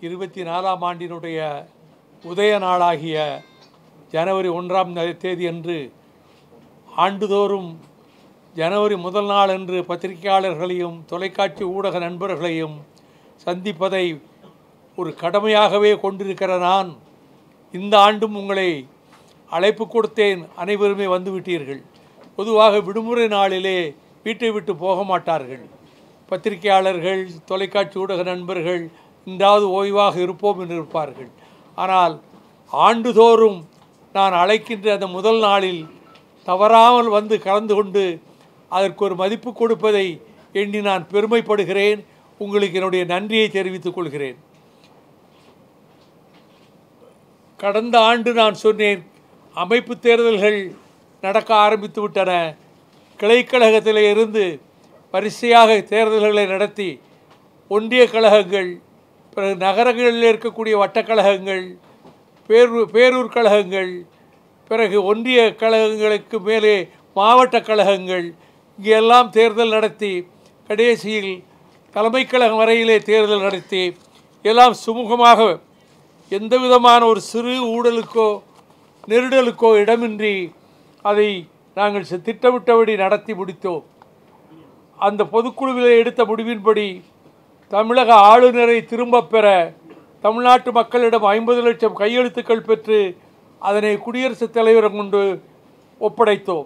இருபத்தி நாலாம் ஆண்டினுடைய உதய நாளாகிய ஜனவரி ஒன்றாம் ந- தேதி அன்று ஆண்டுதோறும் ஜனவரி முதல் நாள் அன்று பத்திரிகையாளர்களையும் தொலைக்காட்சி ஊடக நண்பர்களையும் சந்திப்பதை ஒரு கடமையாகவே கொண்டிருக்கிற நான் இந்த ஆண்டும் உங்களை அழைப்பு கொடுத்தேன் அனைவருமே வந்துவிட்டீர்கள் பொதுவாக விடுமுறை நாளிலே வீட்டை விட்டு போக மாட்டார்கள் பத்திரிகையாளர்கள் தொலைக்காட்சி ஊடக நண்பர்கள் இன்றாவது ஓய்வாக இருப்போம் என்று இருப்பார்கள் ஆனால் ஆண்டுதோறும் நான் அழைக்கின்ற அந்த முதல் நாளில் தவறாமல் வந்து கலந்து கொண்டு அதற்கு ஒரு மதிப்பு கொடுப்பதை எண்ணி நான் பெருமைப்படுகிறேன் உங்களுக்கு என்னுடைய நன்றியை தெரிவித்துக் கொள்கிறேன் கடந்த ஆண்டு நான் சொன்னேன் அமைப்பு தேர்தல்கள் நடக்க ஆரம்பித்து விட்டன கிளைக்கழகத்திலே இருந்து வரிசையாக தேர்தல்களை நடத்தி ஒன்றிய கழகங்கள் பிறகு நகரங்களில் இருக்கக்கூடிய வட்டக்கழகங்கள் பேரூர் பேரூர் கழகங்கள் பிறகு ஒன்றிய கழகங்களுக்கு மேலே மாவட்ட கழகங்கள் இங்கெல்லாம் தேர்தல் நடத்தி கடைசியில் தலைமைக் கழகம் வரையிலே தேர்தல் நடத்தி எல்லாம் சுமூகமாக எந்த விதமான ஒரு சிறு ஊழலுக்கோ நெருடலுக்கோ இடமின்றி அதை நாங்கள் சி- திட்டமிட்டபடி நடத்தி முடித்தோம் அந்த பொதுக்குழுவில் எடுத்த முடிவின்படி தமிழக ஆளுநரை திரும்பப் பெற தமிழ்நாட்டு மக்களிடம் ஐம்பது லட்சம் கையெழுத்துக்கள் பெற்று அதனை குடியரசுத் தலைவரம் கொண்டு ஒப்படைத்தோம்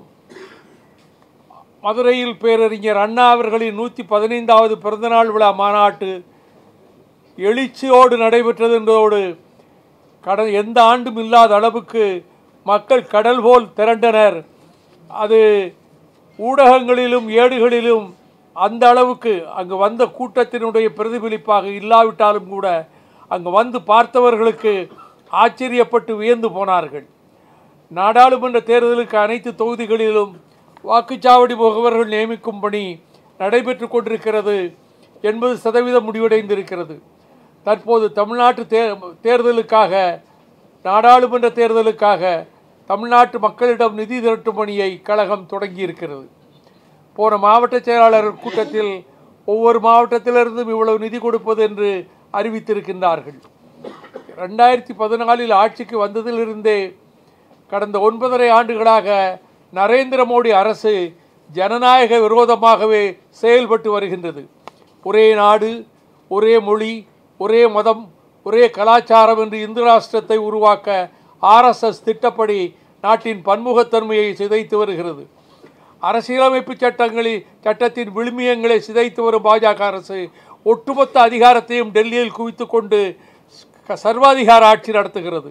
மதுரையில் பேரறிஞர் அண்ணா அவர்களின் நூற்றி பதினைந்தாவது பிறந்தநாள் விழா மாநாட்டு எழுச்சியோடு நடைபெற்றது என்பதோடு கடல் எந்த ஆண்டும் இல்லாத அளவுக்கு மக்கள் கடல் போல் திரண்டனர் அது ஊடகங்களிலும் ஏடுகளிலும் அந்த அளவுக்கு அங்கு வந்த கூட்டத்தினுடைய பிரதிபலிப்பாக இல்லாவிட்டாலும் கூட அங்கு வந்து பார்த்தவர்களுக்கு ஆச்சரியப்பட்டு வியந்து போனார்கள் நாடாளுமன்ற தேர்தலுக்கு அனைத்து தொகுதிகளிலும் வாக்குச்சாவடி முகவர்கள் நியமிக்கும் பணி நடைபெற்று கொண்டிருக்கிறது எண்பது சதவீதம் முடிவடைந்திருக்கிறது தற்போது தமிழ்நாட்டு தே தேர்தலுக்காக நாடாளுமன்ற தேர்தலுக்காக தமிழ்நாட்டு மக்களிடம் நிதி திரட்டும் பணியை கழகம் தொடங்கியிருக்கிறது போன மாவட்ட செயலாளர் கூட்டத்தில் ஒவ்வொரு மாவட்டத்திலிருந்தும் இவ்வளவு நிதி கொடுப்பது என்று அறிவித்திருக்கின்றார்கள் ரெண்டாயிரத்தி பதினாலில் ஆட்சிக்கு வந்ததிலிருந்தே கடந்த ஒன்பதரை ஆண்டுகளாக நரேந்திர மோடி அரசு ஜனநாயக விரோதமாகவே செயல்பட்டு வருகின்றது ஒரே நாடு ஒரே மொழி ஒரே மதம் ஒரே கலாச்சாரம் என்று இந்து ராஷ்டிரத்தை உருவாக்க ஆர்எஸ்எஸ் திட்டப்படி நாட்டின் பன்முகத்தன்மையை சிதைத்து வருகிறது அரசியலமைப்பு சட்டங்களில் சட்டத்தின் விழுமியங்களை சிதைத்து வரும் பாஜக அரசு ஒட்டுமொத்த அதிகாரத்தையும் டெல்லியில் குவித்துக் கொண்டு க- சர்வாதிகார ஆட்சி நடத்துகிறது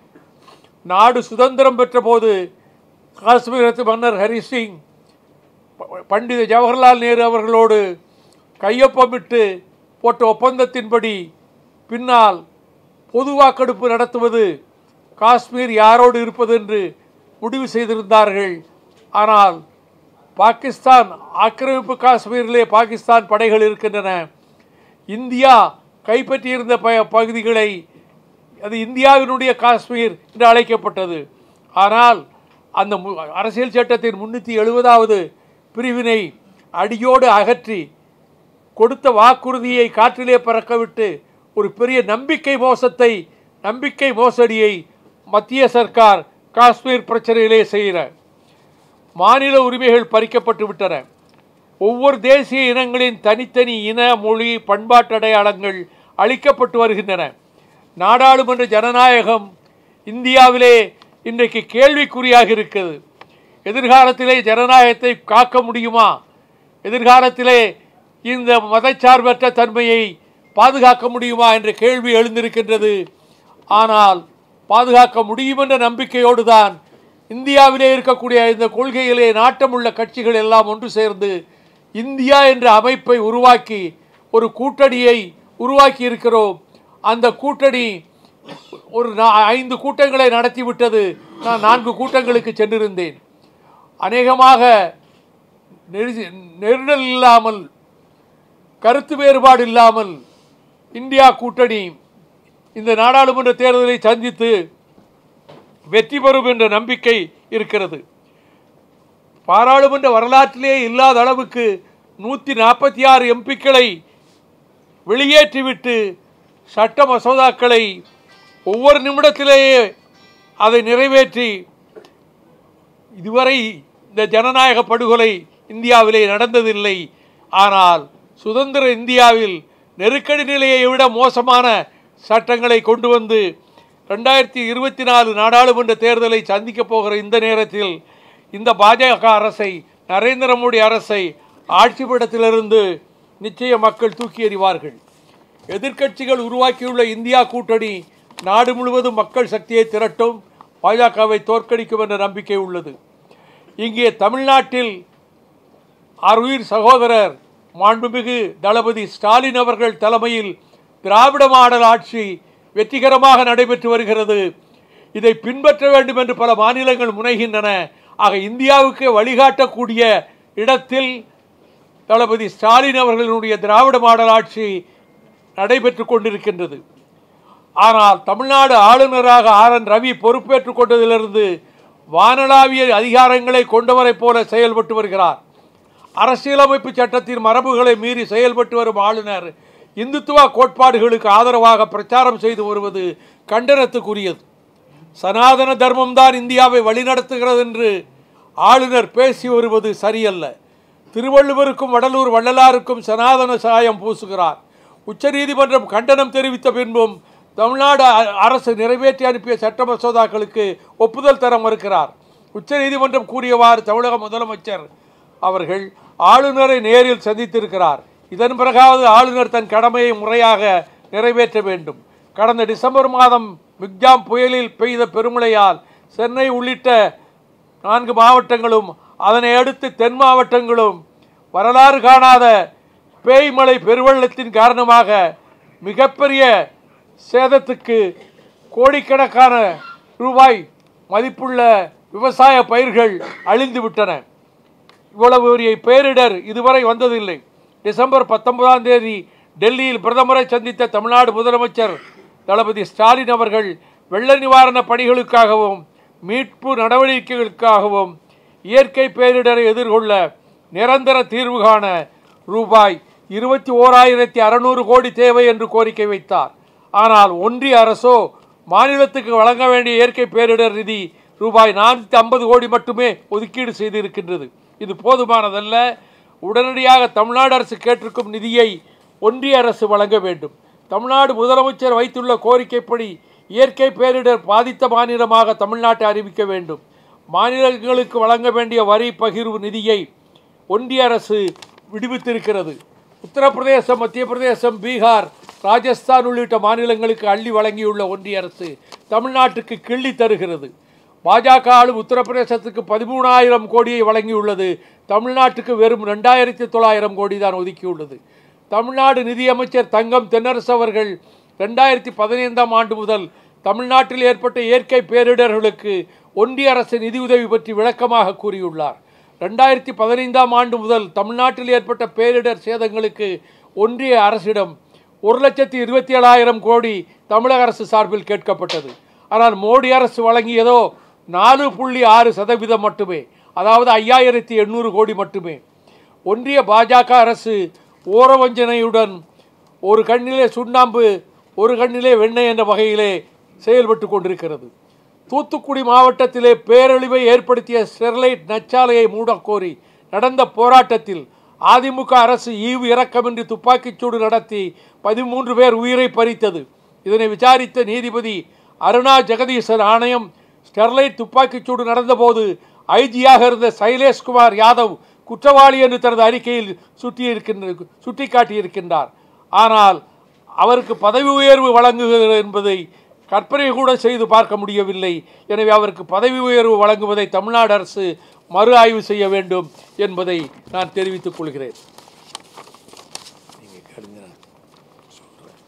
நாடு சுதந்திரம் பெற்றபோது காஷ்மீரத்து மன்னர் ஹரி சிங் ப- பண்டித ஜவஹர்லால் நேரு அவர்களோடு கையொப்பமிட்டு போட்ட ஒப்பந்தத்தின்படி பின்னால் பொது வாக்கெடுப்பு நடத்துவது காஷ்மீர் யாரோடு இருப்பது என்று முடிவு செய்திருந்தார்கள் ஆனால் பாகிஸ்தான் ஆக்கிரமிப்பு காஷ்மீரிலே பாகிஸ்தான் படைகள் இருக்கின்றன இந்தியா கைப்பற்றியிருந்த ப பகுதிகளை அது இந்தியாவினுடைய காஷ்மீர் என்று அழைக்கப்பட்டது ஆனால் அந்த மு- அரசியல் சட்டத்தின் முன்னூற்றி எழுபதாவது பிரிவினை அடியோடு அகற்றி கொடுத்த வாக்குறுதியை காற்றிலே பறக்கவிட்டு ஒரு பெரிய நம்பிக்கை மோசத்தை நம்பிக்கை மோசடியை மத்திய சர்க்கார் காஷ்மீர் பிரச்சனையிலே செய்கிற மாநில உரிமைகள் பறிக்கப்பட்டு விட்டன ஒவ்வொரு தேசிய இனங்களின் தனித்தனி இன மொழி பண்பாட்டு அடையாளங்கள் அளிக்கப்பட்டு வருகின்றன நாடாளுமன்ற ஜனநாயகம் இந்தியாவிலே இன்றைக்கு கேள்விக்குறியாக இருக்கிறது எதிர்காலத்திலே ஜனநாயகத்தை காக்க முடியுமா எதிர்காலத்திலே இந்த மதச்சார்பற்ற தன்மையை பாதுகாக்க முடியுமா என்ற கேள்வி எழுந்திருக்கின்றது ஆனால் பாதுகாக்க முடியும் என்ற நம்பிக்கையோடு தான் இந்தியாவிலே இருக்கக்கூடிய இந்த கொள்கையிலே நாட்டமுள்ள கட்சிகள் எல்லாம் ஒன்று சேர்ந்து இந்தியா என்ற அமைப்பை உருவாக்கி ஒரு கூட்டணியை உருவாக்கி இருக்கிறோம் அந்த கூட்டணி ஒரு நா- ஐந்து கூட்டங்களை நடத்திவிட்டது நான் நான்கு கூட்டங்களுக்கு சென்றிருந்தேன் அநேகமாக நெருசி- நெருடல் இல்லாமல் கருத்து வேறுபாடு இல்லாமல் இந்தியா கூட்டணி இந்த நாடாளுமன்ற தேர்தலை சந்தித்து வெற்றி பெறும் என்ற நம்பிக்கை இருக்கிறது பாராளுமன்ற வரலாற்றிலே இல்லாத அளவுக்கு நூற்றி நாற்பத்தி ஆறு எம்பிக்களை வெளியேற்றிவிட்டு சட்ட மசோதாக்களை ஒவ்வொரு நிமிடத்திலேயே அதை நிறைவேற்றி இதுவரை இந்த ஜனநாயக படுகொலை இந்தியாவிலே நடந்ததில்லை ஆனால் சுதந்திர இந்தியாவில் நெருக்கடி நிலையை விட மோசமான சட்டங்களை கொண்டு வந்து ரெண்டாயிரத்தி இருபத்தி நாலு நாடாளுமன்ற தேர்தலை சந்திக்கப் போகிற இந்த நேரத்தில் இந்த பாஜக அரசை நரேந்திர மோடி அரசை ஆட்சிப்படத்திலிருந்து நிச்சய மக்கள் தூக்கி எறிவார்கள் எதிர்க்கட்சிகள் உருவாக்கியுள்ள இந்தியா கூட்டணி நாடு முழுவதும் மக்கள் சக்தியை திரட்டும் பாஜகவை தோற்கடிக்கும் என்ற நம்பிக்கை உள்ளது இங்கே தமிழ்நாட்டில் அருயிர் சகோதரர் மாண்புமிகு தளபதி ஸ்டாலின் அவர்கள் தலைமையில் திராவிட மாடல் ஆட்சி வெற்றிகரமாக நடைபெற்று வருகிறது இதை பின்பற்ற வேண்டும் என்று பல மாநிலங்கள் முனைகின்றன ஆக இந்தியாவுக்கு வழிகாட்டக்கூடிய இடத்தில் தளபதி ஸ்டாலின் அவர்களுடைய திராவிட மாடல் ஆட்சி நடைபெற்று கொண்டிருக்கின்றது ஆனால் தமிழ்நாடு ஆளுநராக ஆர் என் ரவி பொறுப்பேற்றுக் கொண்டதிலிருந்து வானளாவிய அதிகாரங்களை கொண்டவரைப் போல செயல்பட்டு வருகிறார் அரசியலமைப்பு சட்டத்தின் மரபுகளை மீறி செயல்பட்டு வரும் ஆளுநர் இந்துத்துவ கோட்பாடுகளுக்கு ஆதரவாக பிரச்சாரம் செய்து வருவது கண்டனத்துக்குரியது சனாதன தர்மம்தான் இந்தியாவை வழிநடத்துகிறது என்று ஆளுநர் பேசி வருவது சரியல்ல திருவள்ளுவருக்கும் வடலூர் வள்ளலாருக்கும் சனாதன சாயம் பூசுகிறார் உச்சநீதிமன்றம் கண்டனம் தெரிவித்த பின்பும் தமிழ்நாடு அ- அரசு நிறைவேற்றி அனுப்பிய சட்ட மசோதாக்களுக்கு ஒப்புதல் தர மறுக்கிறார் உச்சநீதிமன்றம் கூறியவாறு தமிழக முதலமைச்சர் அவர்கள் ஆளுநரை நேரில் சந்தித்திருக்கிறார் இதன் பிறகாவது ஆளுநர் தன் கடமையை முறையாக நிறைவேற்ற வேண்டும் கடந்த டிசம்பர் மாதம் மிக்ஜாம் புயலில் பெய்த பெருமழையால் சென்னை உள்ளிட்ட நான்கு மாவட்டங்களும் அதனை அடுத்து தென் மாவட்டங்களும் வரலாறு காணாத பேய்மழை பெருவெள்ளத்தின் காரணமாக மிகப்பெரிய சேதத்துக்கு கோடிக்கணக்கான ரூபாய் மதிப்புள்ள விவசாய பயிர்கள் அழிந்து விட்டன இவ்வளவு பெரிய பேரிடர் இதுவரை வந்ததில்லை டிசம்பர் பத்தொன்பதாம் தேதி டெல்லியில் பிரதமரை சந்தித்த தமிழ்நாடு முதலமைச்சர் தளபதி ஸ்டாலின் அவர்கள் வெள்ள நிவாரணப் பணிகளுக்காகவும் மீட்பு நடவடிக்கைகளுக்காகவும் இயற்கை பேரிடரை எதிர்கொள்ள நிரந்தர தீர்வு காண ரூபாய் இருபத்தி ஓராயிரத்தி அறநூறு கோடி தேவை என்று கோரிக்கை வைத்தார் ஆனால் ஒன்றிய அரசோ மாநிலத்துக்கு வழங்க வேண்டிய இயற்கை பேரிடர் நிதி ரூபாய் நானூற்றி ஐம்பது கோடி மட்டுமே ஒதுக்கீடு செய்திருக்கின்றது இது போதுமானதல்ல உடனடியாக தமிழ்நாடு அரசு கேட்டிருக்கும் நிதியை ஒன்றிய அரசு வழங்க வேண்டும் தமிழ்நாடு முதலமைச்சர் வைத்துள்ள கோரிக்கைப்படி இயற்கை பேரிடர் பாதித்த மாநிலமாக தமிழ்நாட்டை அறிவிக்க வேண்டும் மாநிலங்களுக்கு வழங்க வேண்டிய வரி பகிர்வு நிதியை ஒன்றிய அரசு விடுவித்திருக்கிறது உத்தரப்பிரதேசம் மத்திய பிரதேசம் பீகார் ராஜஸ்தான் உள்ளிட்ட மாநிலங்களுக்கு அள்ளி வழங்கியுள்ள ஒன்றிய அரசு தமிழ்நாட்டுக்கு கிள்ளி தருகிறது பாஜக ஆளும் உத்தரப்பிரதேசத்துக்கு பதிமூணாயிரம் கோடியை வழங்கியுள்ளது தமிழ்நாட்டுக்கு வெறும் ரெண்டாயிரத்தி தொள்ளாயிரம் கோடி தான் ஒதுக்கியுள்ளது தமிழ்நாடு நிதியமைச்சர் தங்கம் தென்னரசு அவர்கள் ரெண்டாயிரத்தி பதினைந்தாம் ஆண்டு முதல் தமிழ்நாட்டில் ஏற்பட்ட இயற்கை பேரிடர்களுக்கு ஒன்றிய அரசு நிதியுதவி பற்றி விளக்கமாக கூறியுள்ளார் ரெண்டாயிரத்தி பதினைந்தாம் ஆண்டு முதல் தமிழ்நாட்டில் ஏற்பட்ட பேரிடர் சேதங்களுக்கு ஒன்றிய அரசிடம் ஒரு லட்சத்தி இருபத்தி ஏழாயிரம் கோடி தமிழக அரசு சார்பில் கேட்கப்பட்டது ஆனால் மோடி அரசு வழங்கியதோ நாலு புள்ளி ஆறு சதவீதம் மட்டுமே அதாவது ஐயாயிரத்தி எண்ணூறு கோடி மட்டுமே ஒன்றிய பாஜக அரசு ஓரவஞ்சனையுடன் ஒரு கண்ணிலே சுண்ணாம்பு ஒரு கண்ணிலே வெண்ணெய் என்ற வகையிலே செயல்பட்டு கொண்டிருக்கிறது தூத்துக்குடி மாவட்டத்திலே பேரழிவை ஏற்படுத்திய ஸ்டெர்லைட் நச்சாலையை மூடக்கோரி நடந்த போராட்டத்தில் அதிமுக அரசு ஈவு இரக்கமின்றி துப்பாக்கிச்சூடு நடத்தி பதிமூன்று பேர் உயிரை பறித்தது இதனை விசாரித்த நீதிபதி அருணா ஜெகதீசன் ஆணையம் ஸ்டெர்லைட் துப்பாக்கிச்சூடு நடந்தபோது ஐஜியாக இருந்த சைலேஷ்குமார் யாதவ் குற்றவாளி என்று தனது அறிக்கையில் சுட்டியிருக்கின்ற சுட்டிக்காட்டியிருக்கின்றார் ஆனால் அவருக்கு பதவி உயர்வு வழங்குகிறது என்பதை கற்பனை கூட செய்து பார்க்க முடியவில்லை எனவே அவருக்கு பதவி உயர்வு வழங்குவதை தமிழ்நாடு அரசு மறு ஆய்வு செய்ய வேண்டும் என்பதை நான் தெரிவித்துக் கொள்கிறேன் நீங்கள் கேளுங்க நான் சொல்றேன்.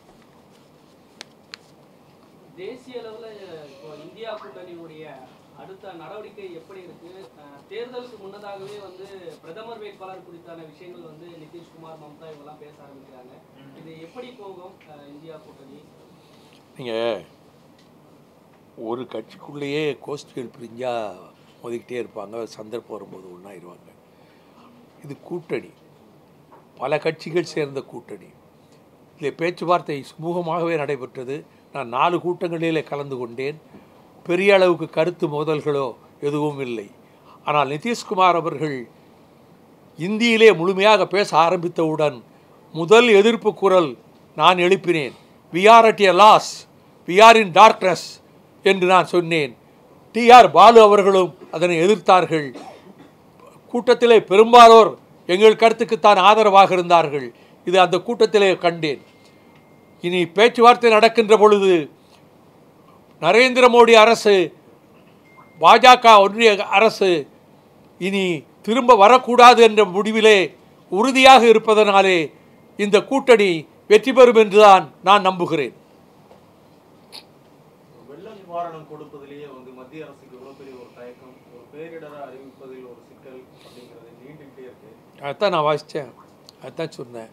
தேசிய அளவுல இப்போ இந்தியா கூட்டணியுடைய அடுத்த நடவடிக்கை எப்படி இருக்கு அஹ், தேர்தலுக்கு முன்னதாகவே வந்து பிரதமர் வேட்பாளர் குறித்தான விஷயங்கள் வந்து நிதிஷ்குமார் மம்தா இவங்கெல்லாம் பேச ஆரம்பிக்கிறாங்க இது எப்படி போகும் அஹ், இந்தியா கூட்டணி நீங்கள் ஒரு கட்சிக்குள்ளேயே கோஷ்டிகள் பிரிஞ்சா மோதிக்கிட்டே இருப்பாங்க சந்தர்ப்பம் வரும்போது ஒன்றாயிருவாங்க இது கூட்டணி பல கட்சிகள் சேர்ந்த கூட்டணி இதில் பேச்சுவார்த்தை சுமூகமாகவே நடைபெற்றது நான் நாலு கூட்டங்களிலே கலந்து கொண்டேன் பெரிய அளவுக்கு கருத்து மோதல்களோ எதுவும் இல்லை ஆனால் நிதிஷ்குமார் அவர்கள் இந்தியிலே முழுமையாக பேச ஆரம்பித்தவுடன் முதல் எதிர்ப்பு குரல் நான் எழுப்பினேன் we are at a loss we are in darkness என்று நான் சொன்னேன் டிஆர் பாலு அவர்களும் அதனை எதிர்த்தார்கள் கூட்டத்திலே பெரும்பாலோர் எங்கள் கருத்துக்குத்தான் ஆதரவாக இருந்தார்கள் இது அந்த கூட்டத்திலே கண்டேன் இனி பேச்சுவார்த்தை நடக்கின்ற பொழுது நரேந்திர மோடி அரசு பாஜக ஒன்றிய அரசு இனி திரும்ப வரக்கூடாது என்ற முடிவிலே உறுதியாக இருப்பதனாலே இந்த கூட்டணி வெற்றி பெறும் என்றுதான் நான் நம்புகிறேன் வெள்ள நிவாரணம் கொடுப்பதிலேயே வந்து மத்திய அரசுக்கு இவ்வளவு பெரிய ஒரு தயக்கம் ஒரு பேரிடரை அறிவிப்பதில் ஒரு சிக்கல் அப்படிங்கிறது நீண்டுகிட்டே இருக்கு அதான் நான் வாசித்தேன் அதான் சொன்னேன்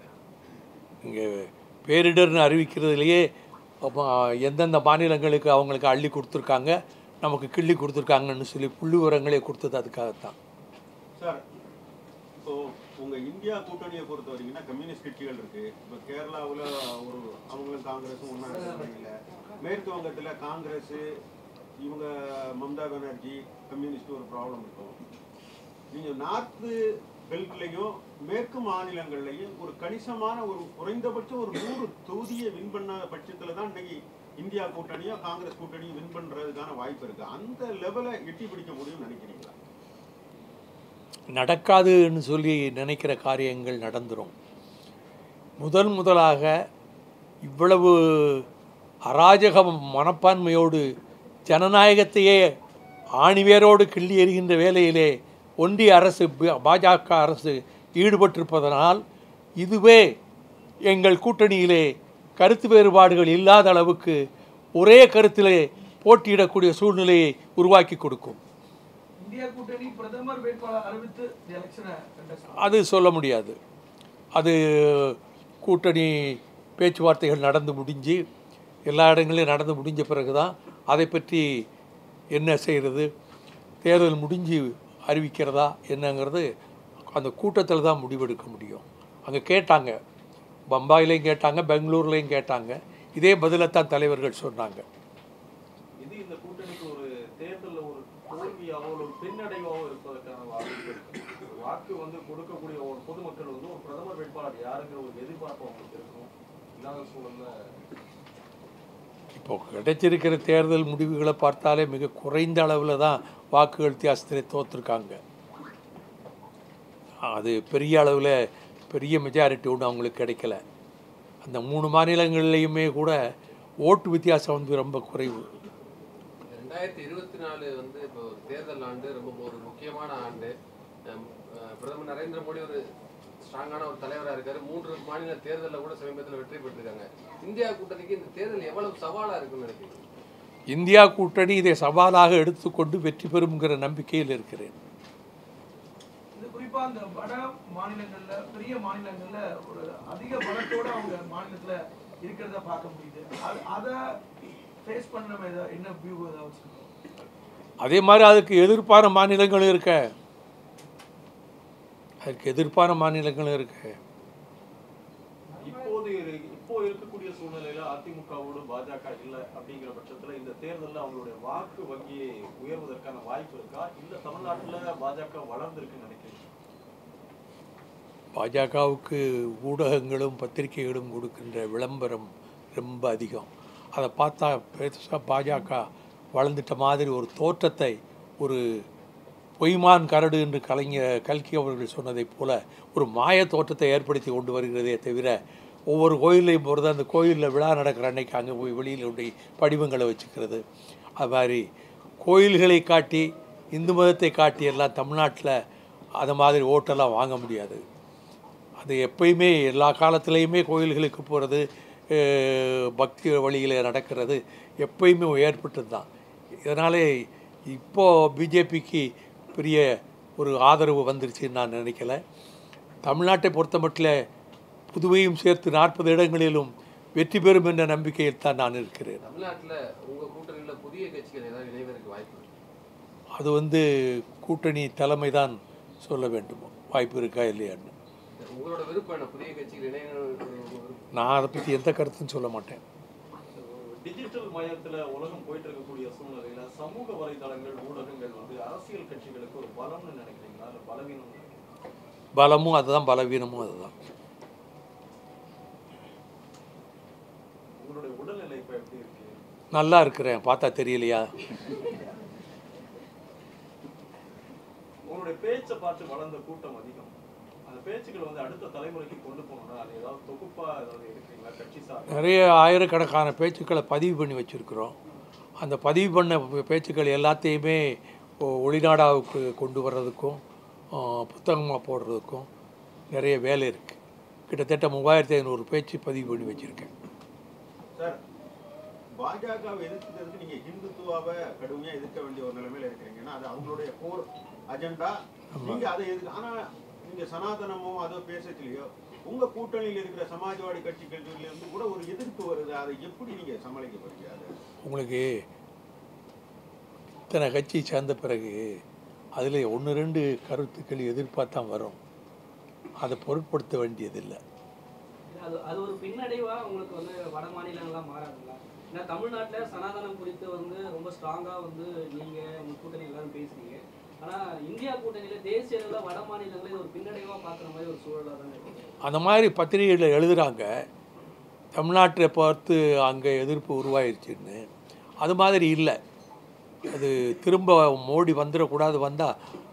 இங்கே பேரிடர்னு அறிவிக்கிறதுலையே அப்போ எந்தெந்த மாநிலங்களுக்கு அவங்களுக்கு அள்ளி கொடுத்துருக்காங்க நமக்கு கிள்ளி கொடுத்துருக்காங்கன்னு சொல்லி புள்ளி விவரங்களே கொடுத்தது அதுக்காகத்தான் சார் இப்போ உங்க இந்தியா கூட்டணியை பொறுத்த வரைக்கும்னா கம்யூனிஸ்ட் கட்சிகள் இருக்கு இப்போ கேரளாவுல ஒரு அவங்களும் காங்கிரஸும் ஒன்றா இருக்கிறாங்கல்ல மேற்கு வங்கத்துல காங்கிரஸ் இவங்க மம்தா பானர்ஜி கம்யூனிஸ்ட் ஒரு ப்ராப்ளம் இருக்கும் நீங்க நார்த்து பெல்ட்லையும் மேற்கு மாநிலங்கள்லையும் ஒரு கணிசமான ஒரு குறைந்தபட்சம் ஒரு நூறு தொகுதியை வின் பண்ண பட்சத்துல தான் இன்னைக்கு இந்தியா கூட்டணியும் காங்கிரஸ் கூட்டணியும் வின் பண்றதுக்கான வாய்ப்பு இருக்கு அந்த லெவலை எட்டி பிடிக்க முடியும்னு நினைக்கிறீங்களா நடக்காதுன்னு சொல்லி நினைக்கிற காரியங்கள் நடந்துரும் முதல் முதலாக இவ்வளவு அராஜக மனப்பான்மையோடு ஜனநாயகத்தையே ஆணிவேரோடு கிள்ளி எறிகின்ற வேலையிலே ஒன்றிய அரசு ப- பாஜக அரசு ஈடுபட்டிருப்பதனால் இதுவே எங்கள் கூட்டணியிலே கருத்து வேறுபாடுகள் இல்லாத அளவுக்கு ஒரே கருத்திலே போட்டியிடக்கூடிய சூழ்நிலையை உருவாக்கி கொடுக்கும் இந்தியா கூட்டணி பிரதமர் வேட்பாளர் அறிவித்து இந்த எலெக்ஷனை கண்டஸ்ட் அது சொல்ல முடியாது அது கூட்டணி பேச்சுவார்த்தைகள் நடந்து முடிஞ்சு எல்லா இடங்களையும் நடந்து முடிஞ்ச பிறகு தான் அதை பற்றி என்ன செய்கிறது தேர்தல் முடிஞ்சு அறிவிக்கிறதா என்னங்கிறது அந்த கூட்டத்தில் தான் முடிவெடுக்க முடியும் அங்கே கேட்டாங்க பம்பாயிலையும் கேட்டாங்க பெங்களூர்லேயும் கேட்டாங்க இதே பதிலைத்தான் தலைவர்கள் சொன்னாங்க இது இந்த கூட்டணிக்கு ஒரு தேர்தலில் ஒரு தோல்வியாவோ ஒரு பின்னடைவாவோ இருப்பதற்கான வாய்ப்பு இருக்கு ஒரு வாக்கு வந்து கொடுக்கக்கூடிய ஒரு பொதுமக்கள் வந்து ஒரு பிரதமர் வேட்பாளர் யாருங்கிற ஒரு எதிர்பார்ப்பு அவங்களுக்கு இருக்கும் இல்லாத சூழல்ல இப்போ கிடைச்சிருக்கிற தேர்தல் முடிவுகளை பார்த்தாலே மிக குறைந்த அளவில் தான் வாக்குகள் வித்தியாசத்திலே தோற்றுருக்காங்க அது பெரிய அளவில் பெரிய மெஜாரிட்டி ஒன்றும் அவங்களுக்கு கிடைக்கல அந்த மூணு மாநிலங்கள்லேயுமே கூட ஓட்டு வித்தியாசம் வந்து ரொம்ப குறைவு ரெண்டாயிரத்தி இருபத்தி நாலு வந்து இப்போ ஒரு தேர்தல் ஆண்டு ரொம்ப ஒரு முக்கியமான ஆண்டு அஹ் அஹ் பிரதமர் நரேந்திர மோடி ஒரு ஸ்ட்ராங்கான ஒரு தலைவராக இருக்காரு மூன்று மாநில தேர்தலில் கூட சமீபத்தில் வெற்றி பெற்றிருக்காங்க இந்தியா கூட்டணிக்கு இந்த தேர்தல் எவ்வளவு சவாலா இருக்குன்னு நினைக்கிறீங்க இந்தியா கூட்டணி இதை சவாலாக எடுத்துக்கொண்டு வெற்றி பெறும்ங்கிற நம்பிக்கையில் இருக்கிறேன் இது குறிப்பா அந்த வட மாநிலங்கள்ல பெரிய மாநிலங்கள்ல ஒரு அதிக பலத்தோட அவங்க மாநிலத்துல இருக்கிறத பார்க்க முடியுது அது அதை ஃபேஸ் பண்ண நம்ம ஏதா- என்ன வியூ ஏதாவது வச்சிருக்கோம் அதே மாதிரி அதுக்கு எதிர்ப்பான மாநிலங்களும் இருக்க அதுக்கு எதிர்ப்பான மாநிலங்களும் இருக்கு இப்போது இரு- இப்போ இருக்கக்கூடிய சூழ்நிலையில அதிமுகவோடு பாஜக இல்ல அப்படிங்கிற பட்சத்துல இந்த தேர்தல்ல அவங்களுடைய வாக்கு வங்கியை உயர்வதற்கான வாய்ப்பு இருக்கா இல்ல தமிழ்நாட்டுல பாஜக வளர்ந்திருக்குன்னு நினைக்கிறீங்க பாஜகவுக்கு ஊடகங்களும் பத்திரிகைகளும் கொடுக்கின்ற விளம்பரம் ரொம்ப அதிகம் அதை பார்த்தா பெருசாக பாஜக வளர்ந்துட்ட மாதிரி ஒரு தோற்றத்தை ஒரு பொய்மான் கரடு என்று கலைஞர் கல்கி அவர்கள் சொன்னதைப் போல ஒரு மாய தோற்றத்தை ஏற்படுத்தி கொண்டு வருகிறதே தவிர ஒவ்வொரு கோயிலையும் போகிறது அந்த கோயிலில் விழா நடக்கிற அன்னைக்கு அங்கே போய் வெளியில் உடைய படிவங்களை வச்சுக்கிறது அது மாதிரி கோயில்களை காட்டி இந்து மதத்தை காட்டி எல்லாம் தமிழ்நாட்டில் அது மாதிரி ஓட்டெல்லாம் வாங்க முடியாது அது எப்பயுமே எல்லா காலத்துலேயுமே கோயில்களுக்கு போகிறது பக்தி வழியில் நடக்கிறது எப்பயுமே ஏற்பட்டது தான் இதனாலே இப்போது பிஜேபிக்கு பெரிய ஒரு ஆதரவு வந்துருச்சுன்னு நான் நினைக்கல தமிழ்நாட்டை பொறுத்த மட்டில் புதுவையும் சேர்த்து நாற்பது இடங்களிலும் வெற்றி பெறும் என்ற நம்பிக்கையில் தான் நான் இருக்கிறேன் தமிழ்நாட்டுல உங்க கூட்டணியில புதிய கட்சிகள் ஏதாவது இணைவதற்கு வாய்ப்பு இருக்கு அது வந்து கூட்டணி தலைமை தான் சொல்ல வேண்டும் வாய்ப்பு இருக்கா இல்லையான்னு உங்களோட விருப்பம் என்ன புதிய கட்சிகள் இணைய நான் அதை பற்றி எந்த கருத்தும் சொல்ல மாட்டேன் டிஜிட்டல் மயத்துல உலகம் போயிட்டு இருக்கக்கூடிய சூழ்நிலையில சமூக வலைதளங்கள் ஊடகங்கள் வந்து அரசியல் கட்சிகளுக்கு ஒரு பலம்னு நினைக்கிறீங்களா இல்ல பலவீனம் பலமும் அதுதான் பலவீனமும் அதுதான் உங்களுடைய உடல்நிலை இப்ப எப்படி இருக்கு நல்லா இருக்கிறேன் பார்த்தா தெரியலையா உங்களுடைய பேச்சை பார்த்து வளர்ந்த கூட்டம் அதிகம் அந்த பேச்சுக்கள் வந்து அடுத்த தலைமுறைக்கு கொண்டு போகணும்னா அது ஏதாவது தொகுப்பா ஏதாவது எடுக்கிறீங்களா கட்சி சார் நிறைய ஆயிரக்கணக்கான பேச்சுக்களை பதிவு பண்ணி வச்சுருக்குறோம் அந்த பதிவு பண்ண பே- பேச்சுக்கள் எல்லாத்தையுமே ஒ- ஒளிநாடாவுக்கு கொண்டு வர்றதுக்கும் புத்தகமாக போடுறதுக்கும் நிறைய வேலை இருக்குது கிட்டத்தட்ட மூவாயிரத்தி ஐநூறு பேச்சு பதிவு பண்ணி வச்சுருக்கேன் சார் பாஜகவை எதிர்க்கிறதுக்கு நீங்க ஹிந்துத்துவாவை கடுமையா எதிர்க்க வேண்டிய ஒரு நிலைமையில இருக்கிறீங்க ஏன்னா அது அவங்களுடைய கோர் அஜெண்டா நீங்க அதை எதிர்க்க ஆனா நீங்க சனாதனமோ அதோ பேசத்திலையோ உங்க கூட்டணியில் இருக்கிற சமாஜ்வாடி கட்சிகள் இருந்து கூட ஒரு எதிர்ப்பு வருது அதை எப்படி நீங்க சமாளிக்க போறீங்க அதை உங்களுக்கு இத்தனை கட்சி சேர்ந்த பிறகு அதில் ஒன்று ரெண்டு கருத்துக்கள் எதிர்பார்த்தான் வரும் அதை பொருட்படுத்த வேண்டியதில்லை அது அது ஒரு பின்னடைவா உங்களுக்கு வந்து வட மாநிலங்கள்லாம் மாறாதுங்களா ஏன்னா தமிழ்நாட்டுல சனாதனம் குறித்து வந்து ரொம்ப ஸ்ட்ராங்கா வந்து நீங்க உங்க கூட்டணி எல்லாரும் பேசுறீங்க ஆனா இந்தியா கூட்டணியில தேசிய அளவுல வட மாநிலங்களே இது ஒரு பின்னடைவா பாக்குற மாதிரி ஒரு சூழலா தான் இருக்கு அந்த மாதிரி பத்திரிகைகளில் எழுதுகிறாங்க தமிழ்நாட்டை பார்த்து அங்கே எதிர்ப்பு உருவாயிருச்சுன்னு அது மாதிரி இல்லை அது திரும்ப மோடி வந்துடக்கூடாது வந்தால்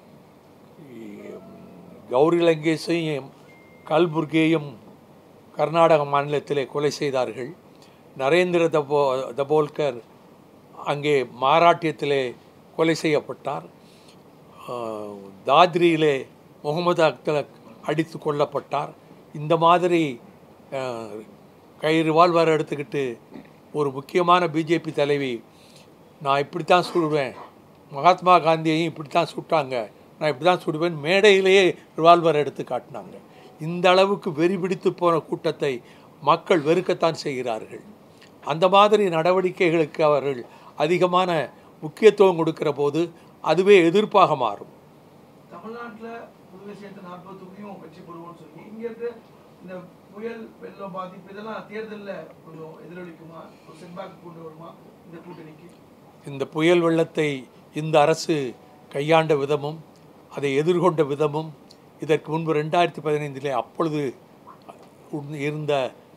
கௌரி லங்கேஷையும் கல்புர்கேயும் கர்நாடக மாநிலத்திலே கொலை செய்தார்கள் நரேந்திர தபோ தபோல்கர் அங்கே மாராட்டியத்திலே கொலை செய்யப்பட்டார் ஆஹ், தாத்ரியிலே முகமது அக்தலக் அடித்து கொல்லப்பட்டார் இந்த மாதிரி ஆஹ், கை ரிவால்வர் எடுத்துக்கிட்டு ஒரு முக்கியமான பிஜேபி தலைவி நான் இப்படித்தான் சுடுவேன் மகாத்மா காந்தியையும் இப்படித்தான் சுட்டாங்க நான் இப்படி தான் சுடுவேன் மேடையிலேயே ரிவால்வர் எடுத்து காட்டினாங்க இந்த அளவுக்கு வெறி பிடித்து போன கூட்டத்தை மக்கள் வெறுக்கத்தான் செய்கிறார்கள் அந்த மாதிரி நடவடிக்கைகளுக்கு அவர்கள் அதிகமான முக்கியத்துவம் கொடுக்கிற போது அதுவே எதிர்ப்பாக மாறும் தமிழ்நாட்டுல புதுவை சேர்த்து நாற்பது தொகுதியும் வெற்றி பெறுவோம்னு சொல்லி இங்க இருக்க இந்த புயல் வெள்ளம் பாதிப்பு இதெல்லாம் தேர்தல்ல கொஞ்சம் எதிரொலிக்குமா ஒரு செட்பேக் கொண்டு வருமா இந்த கூட்டணிக்கு இந்த புயல் வெள்ளத்தை இந்த அரசு கையாண்ட விதமும் அதை எதிர்கொண்ட விதமும் இதற்கு முன்பு ரெண்டாயிரத்தி பதினைந்திலே அப்பொழுது உண்- இருந்த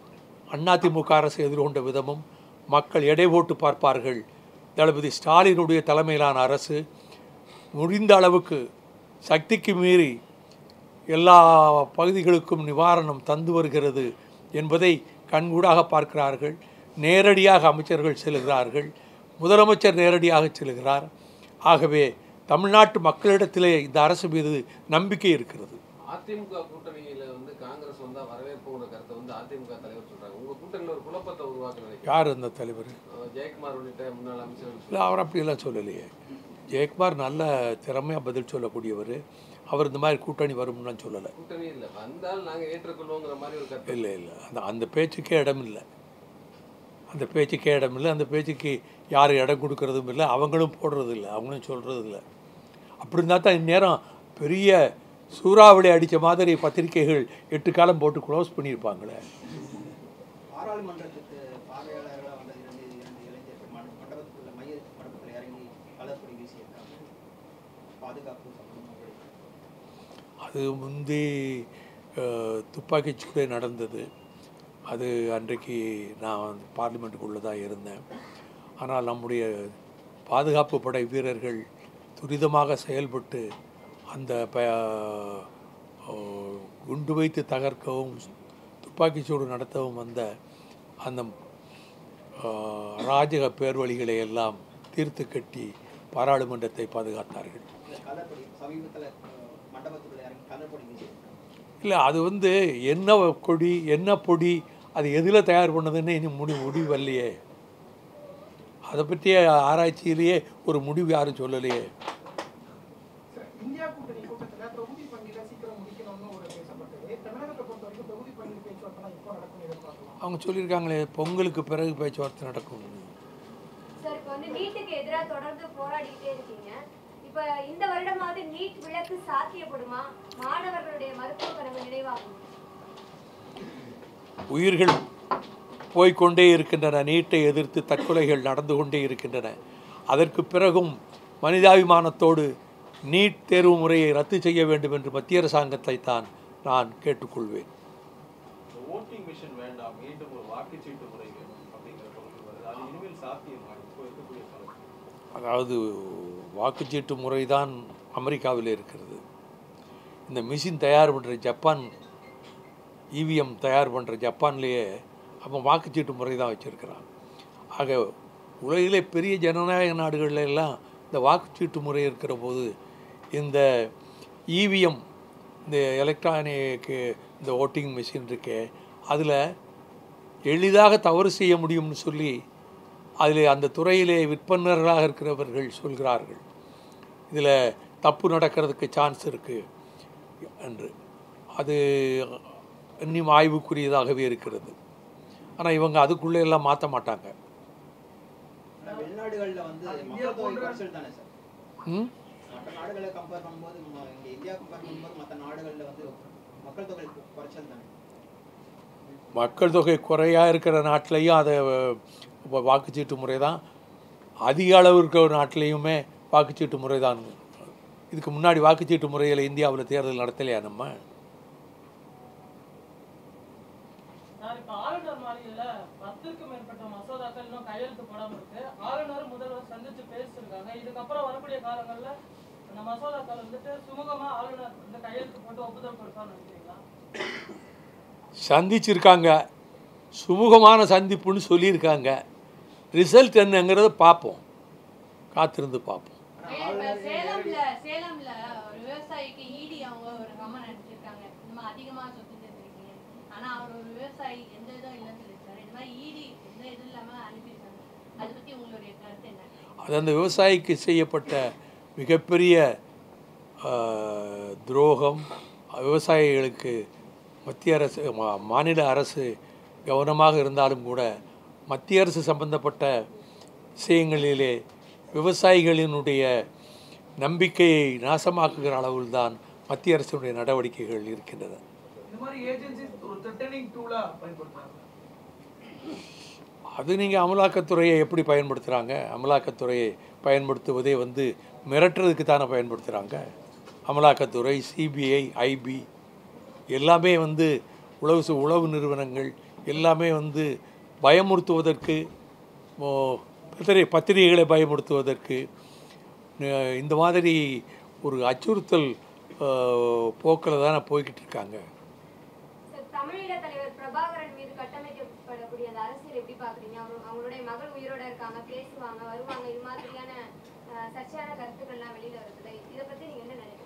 அதிமுக அரசு எதிர்கொண்ட விதமும் மக்கள் எடை போட்டு பார்ப்பார்கள் தளபதி ஸ்டாலினுடைய தலைமையிலான அரசு முடிந்த அளவுக்கு சக்திக்கு மீறி எல்லா பகுதிகளுக்கும் நிவாரணம் தந்து வருகிறது என்பதை கண்கூடாக பார்க்கிறார்கள் நேரடியாக அமைச்சர்கள் செல்கிறார்கள் முதலமைச்சர் நேரடியாக செல்கிறார் ஆகவே தமிழ்நாட்டு மக்களிடத்திலே இந்த அரசு மீது நம்பிக்கை இருக்கிறது அதிமுக கூட்டணியில வந்து காங்கிரஸ் வந்தா வரவேற்புங்கிற கருத்தை வந்து அதிமுக தலைவர் சொல்றாங்க உங்க கூட்டணியில ஒரு குழப்பத்தை உருவாக்க நினைக்கிறேன் யார் அந்த தலைவர் அஹ் ஜெயக்குமார் உள்ளிட்ட முன்னாள் அமைச்சர்கள் இல்லை அவர் அப்படியெல்லாம் சொல்லலையே ஜெயக்குமார் நல்ல திறமையாக பதில் சொல்லக்கூடியவர் அவர் இந்த மாதிரி கூட்டணி வரும்லாம் சொல்லலை கூட்டணி இல்ல வந்தால் நாங்க ஏற்றுக்கொள்வோங்கிற மாதிரி ஒரு கருத்து இல்லை இல்லை அந்த அந்த பேச்சுக்கே இடம் இல்லை அந்த பேச்சுக்கே இடம் இல்லை அந்த பேச்சுக்கு யார் இடம் கொடுக்கறதும் இல்லை அவங்களும் போடுறது இல்லை அவங்களும் சொல்கிறது இல்லை அப்படி இருந்தால் தான் இந்நேரம் பெரிய சூறாவளி அடித்த மாதிரி பத்திரிக்கைகள் எட்டு காலம் போட்டு க்ளோஸ் பண்ணியிருப்பாங்களே பாராளுமன்றத்துக்கு பார்வையாளர்களாக வந்த இரண்டு இரண்டு இளைஞர்கள் மண்ட- மண்டபத்துக்குள்ள மைய மண்டபத்தில் இறங்கி கலர்பொடி வீசியிருக்காங்க பாதுகாப்பு சம்பந்தமாக அது முந்தி அஹ், துப்பாக்கிச்சூடு நடந்தது அது அன்றைக்கு நான் பார்லிமெண்ட்டுக்குள்ளே தான் இருந்தேன் ஆனால் நம்முடைய பாதுகாப்பு படை வீரர்கள் துரிதமாக செயல்பட்டு அந்த ப அஹ், குண்டு வைத்து தகர்க்கவும் துப்பாக்கிச்சூடு நடத்தவும் வந்த அந்த அஹ், அராஜக பேர்வழிகளை எல்லாம் தீர்த்து கட்டி பாராளுமன்றத்தை பாதுகாத்தார்கள் இல்லை கலர்பொடி சமீபத்தில் மண்டபத்துக்குள்ள இறங்கி கலர்பொடி வீசியிருக்காங்க இல்லை அது வந்து என்ன கொடி என்ன பொடி அது எதில் தயார் பண்ணதுன்னு இன்னும் முடி முடிவு வரலையே அதை பற்றிய ஆராய்ச்சியிலேயே ஒரு முடிவு யாரும் சொல்லலையே இந்தியா கூட்டணி கூட்டத்துல தொகுதி பங்கீட சீக்கிரம் முடிக்கணும்னு ஒரு பேசப்பட்டது தமிழகத்தை பொறுத்த வரைக்கும் தொகுதி பங்கீடு பேச்சுவார்த்தை எப்போ நடக்கும் எதிர்பார்க்கலாம் அவங்க சொல்லியிருக்காங்களே பொங்கலுக்கு பிறகு பேச்சுவார்த்தை நடக்கும் சார் இப்போ வந்து நீட்டுக்கு எதிராக தொடர்ந்து போராடிக்கிட்டே இருக்கீங்க இப்போ இந்த வருடமாவது நீட் விலக்கு சாத்தியப்படுமா மாணவர்களுடைய மருத்துவ கனவு நினைவாகும் உயிர்கள் போய்க்கொண்டே இருக்கின்றன நீட்டை எதிர்த்து தற்கொலைகள் நடந்து கொண்டே இருக்கின்றன அதற்கு பிறகும் மனிதாபிமானத்தோடு நீட் தேர்வு முறையை ரத்து செய்ய வேண்டும் என்று மத்திய அரசாங்கத்தை தான் நான் கேட்டுக்கொள்வேன் ஓட்டிங் மிஷின் வேண்டாம் மீண்டும் ஒரு வாக்குச்சீட்டு முறை வேணும் அப்படிங்கிற பொருள் வருது அது இனிமேல் சாத்தியமா இப்போ இருக்கக்கூடிய காலத்தில் அதாவது வாக்குச்சீட்டு முறை தான் அமெரிக்காவில் இருக்கிறது இந்த மிஷின் தயார் பண்ணுற ஜப்பான் இவிஎம் தயார் பண்ணுற ஜப்பான்லேயே அவன் வாக்குச்சீட்டு முறை தான் வச்சுருக்கிறான் ஆக உலகிலே பெரிய ஜனநாயக நாடுகள்ல எல்லாம் இந்த வாக்குச்சீட்டு முறை இருக்கிற போது இந்த இவிஎம் இந்த எலக்ட்ரானிக் இந்த ஓட்டிங் மிஷின் இருக்கே அதில் எளிதாக தவறு செய்ய முடியும்னு சொல்லி அதில் அந்த துறையிலே விற்பனர்களாக இருக்கிறவர்கள் சொல்கிறார்கள் இதில் தப்பு நடக்கிறதுக்கு சான்ஸ் இருக்குது என்று அது இன்னும் ஆய்வுக்குரியதாகவே இருக்கிறது ஆனால் இவங்க அதுக்குள்ளே எல்லாம் மாற்ற மாட்டாங்க ஆனா வெளிநாடுகள்ல வந்து அது இந்தியா மக்கள் தொகை போன்ற- குறைச்சல் தானே சார் ம் மற்ற நாடுகளை கம்பேர் பண்ணும்போது ம- இங்க இந்தியா கம்பேர் பண்ணும்போது மற்ற நாடுகள்ல வந்து மக்கள் தொகை கு- குறைச்சல் தானே மக்கள் தொகை குறையாக இருக்கிற நாட்டிலையும் அதை வ- வாக்குச்சீட்டு முறை தான் அதிக அளவு இருக்கிற ஒரு நாட்டிலையுமே வாக்குச்சீட்டு முறை தான் இதுக்கு முன்னாடி வாக்குச்சீட்டு முறையில் இந்தியாவில் தேர்தல் நடத்தலையா நம்ம நான் இப்ப ஆளுநர் மாளிகையில பத்துக்கும் மேற்பட்ட மசோதாக்கள் இன்னும் கையெழுத்து போடாம இருக்கு ஆளுநர் முதல்வர் சந்திச்சு பேசியிருக்காங்க இதுக்கப்புறம் வரக்கூடிய காலங்கள்ல அந்த மசோதாக்கள் வந்துட்டு சுமூகமா ஆளுநர் வந்து கையெழுத்து போட்டு ஒப்புதல் கொடுப்பான்னு நினைக்கிறீங்களா சந்திச்சிருக்காங்க சுமூகமான சந்திப்புன்னு சொல்லியிருக்காங்க ரிசல்ட் என்னங்கிறத பார்ப்போம் காத்திருந்து பார்ப்போம் ஆனா இப்ப ஆளுநர் சேலம்ல சேலம்ல ஒரு விவசாயிக்கு ஈடி அவங்க ஒரு கம்மன் அடிச்சிருக்காங்க இந்த மாதிரி அதிகமா சொத்து சேர்த்திருக்கீங்க ஆனா அவர் ஒரு விவசாயி எந்த இதுவும் இல்லைன்னு சொல்லியிருக்காரு இந்த மாதிரி ஈடி எந்த இது இல்லாம அனுப்பியிருக்காங்க அதை பத்தி உங்களுடைய கருத்து என்ன அது அந்த விவசாயிக்கு செய்யப்பட்ட மிகப்பெரிய ஆ, துரோகம் விவசாயிகளுக்கு மத்திய அரசு மா- மாநில அரசு கவனமாக இருந்தாலும் கூட மத்திய அரசு சம்பந்தப்பட்ட விஷயங்களிலே விவசாயிகளினுடைய நம்பிக்கையை நாசமாக்குகிற அளவில் தான் மத்திய அரசினுடைய நடவடிக்கைகள் இருக்கின்றன இந்த மாதிரி ஏஜென்சிஸ் ஒரு த்ரெட்டனிங் டூலா பயன்படுத்துறாங்க அது நீங்கள் அமலாக்கத்துறையை எப்படி பயன்படுத்துகிறாங்க அமலாக்கத்துறையை பயன்படுத்துவதே வந்து மிரட்டுறதுக்கு தானே பயன்படுத்துகிறாங்க அமலாக்கத்துறை சிபிஐ ஐபி எல்லாமே வந்து உளவு சு- உளவு நிறுவனங்கள் எல்லாமே வந்து பயமுறுத்துவதற்கு ஓ, பத்திரி பத்திரிகைகளை பயமுறுத்துவதற்கு அஹ், இந்த மாதிரி ஒரு அச்சுறுத்தல் போக்கில் தானே போய்கிட்டு இருக்காங்க சார், தமிழீழ தலைவர் பிரபாகரன் மீது கட்டமைக்கப்படக்கூடிய அந்த அரசியல் எப்படி பாக்குறீங்க அவர் அவங்களுடைய மகள் உயிரோட இருக்காங்க பேசுவாங்க வருவாங்க இது மாதிரியான அஹ், சர்ச்சையான கருத்துக்கள்லாம் வெளியில வருது இதை பத்தி நீங்க என்ன நினைக்கிறீங்க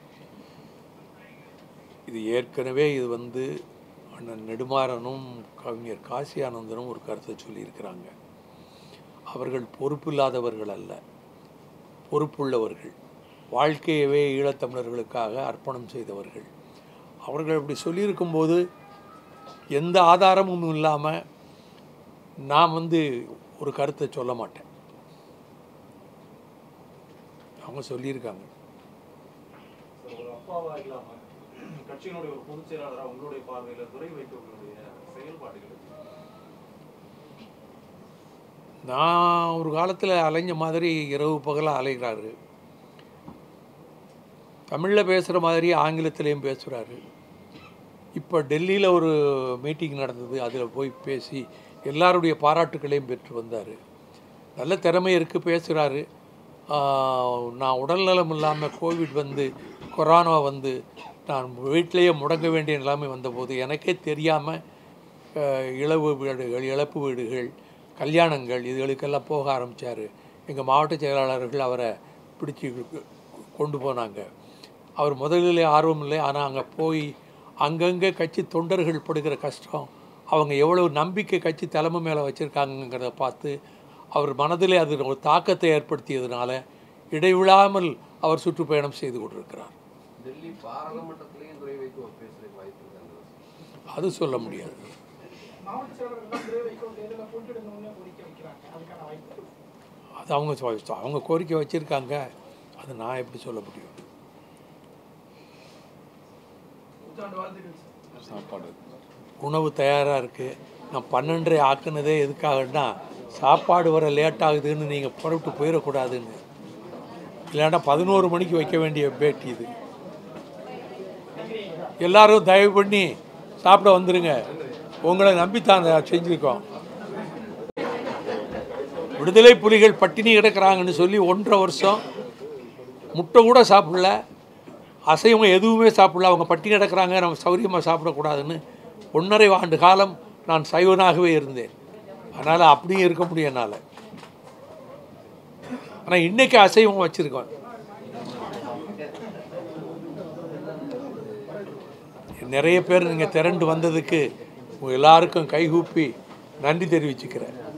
இது ஏற்கனவே இது வந்து அண்ணன் நெடுமாறனும் கவிஞர் காசி ஆனந்தனும் ஒரு கருத்தை சொல்லியிருக்கிறாங்க அவர்கள் பொறுப்பில்லாதவர்கள் அல்ல பொறுப்புள்ளவர்கள் வாழ்க்கையவே ஈழத்தமிழர்களுக்காக அர்ப்பணம் செய்தவர்கள் அவர்கள் இப்படி சொல்லியிருக்கும்போது எந்த ஆதாரமும் இல்லாமல் நான் வந்து ஒரு கருத்தை சொல்ல மாட்டேன் அவங்க சொல்லியிருக்காங்க சார், ஒரு அப்பாவா இல்லாம கட்சியினுடைய ஒரு பொதுச் செயலாளரா உங்களுடைய பார்வையில துறை வைக்கக்கூடிய செயல்பாடுகள் எப்படி? நான் ஒரு காலத்தில் அலைஞ்ச மாதிரி இரவு பகலாக அலைகிறாரு தமிழில் பேசுகிற மாதிரி ஆங்கிலத்திலையும் பேசுகிறாரு இப்போ டெல்லியில் ஒரு மீட்டிங் நடந்தது அதில் போய் பேசி எல்லாருடைய பாராட்டுக்களையும் பெற்று வந்தார் நல்ல திறமை இருக்குது பேசுகிறாரு நான் உடல்நலம் இல்லாமல் கோவிட் வந்து கொரோனா வந்து நான் வீட்டிலேயே முடங்க வேண்டிய நிலைமை வந்தபோது எனக்கே தெரியாமல் இழவு வீடுகள் இழப்பு வீடுகள் கல்யாணங்கள் இதுகளுக்கெல்லாம் போக ஆரம்பித்தார் எங்கள் மாவட்ட செயலாளர்கள் அவரை பிடிச்சி கொண்டு போனாங்க அவர் முதலிலே ஆர்வம் இல்லை ஆனால் அங்கே போய் அங்கங்கே கட்சி தொண்டர்கள் படுகிற கஷ்டம் அவங்க எவ்வளவு நம்பிக்கை கட்சி தலைமை மேலே வச்சுருக்காங்கங்கிறத பார்த்து அவர் மனதிலே அது ஒரு தாக்கத்தை ஏற்படுத்தியதுனால இடைவிடாமல் அவர் சுற்றுப்பயணம் செய்து கொண்டிருக்கிறார் டெல்லி பாராளுமன்றத்திலையும் துறை வைத்து ஒரு பேசுறதுக்கு வாய்ப்பு இருக்காங்க அது சொல்ல முடியாது மாவட்ட செயலாளர்கள் துறை வைக்கோ தேர்தலில் போட்டியிடணும்னு கோரிக்கை வைக்கிறாங்க அதுக்கான வாய்ப்பு இருக்கு. அது அவங்க சொ- அவங்க கோரிக்கை வச்சுருக்காங்க அது நான் எப்படி சொல்ல முடியும் புத்தாண்டு வாழ்த்துக்கள் சார் சாப்பாடு உணவு தயாராக இருக்குது நான் பன்னெண்டரை ஆக்குனதே எதுக்காகன்னா சாப்பாடு வர லேட் ஆகுதுன்னு நீங்கள் புறப்பட்டு போயிடக்கூடாதுன்னு இல்லைன்னா பதினோரு மணிக்கு வைக்க வேண்டிய பேட்டி இது எல்லாரும் தயவு பண்ணி சாப்பிட வந்துடுங்க உங்களை நம்பித்தான் அதை செஞ்சுருக்கோம் விடுதலை புலிகள் பட்டினி கிடக்கிறாங்கன்னு சொல்லி ஒன்றரை வருஷம் முட்டை கூட சாப்பிடல அசைவம் எதுவுமே சாப்பிடல அவங்க பட்டினி கிடக்கிறாங்க நம்ம சௌரியமாக சாப்பிடக்கூடாதுன்னு ஒன்றரை ஆண்டு காலம் நான் சைவனாகவே இருந்தேன் அதனால் அப்படியும் இருக்க முடியும் என்னால் ஆனால் இன்றைக்கி அசைவம் வச்சுருக்கோம் நிறைய பேர் நீங்கள் திரண்டு வந்ததுக்கு உங்கள் எல்லாருக்கும் கைகூப்பி நன்றி தெரிவிச்சுக்கிறேன்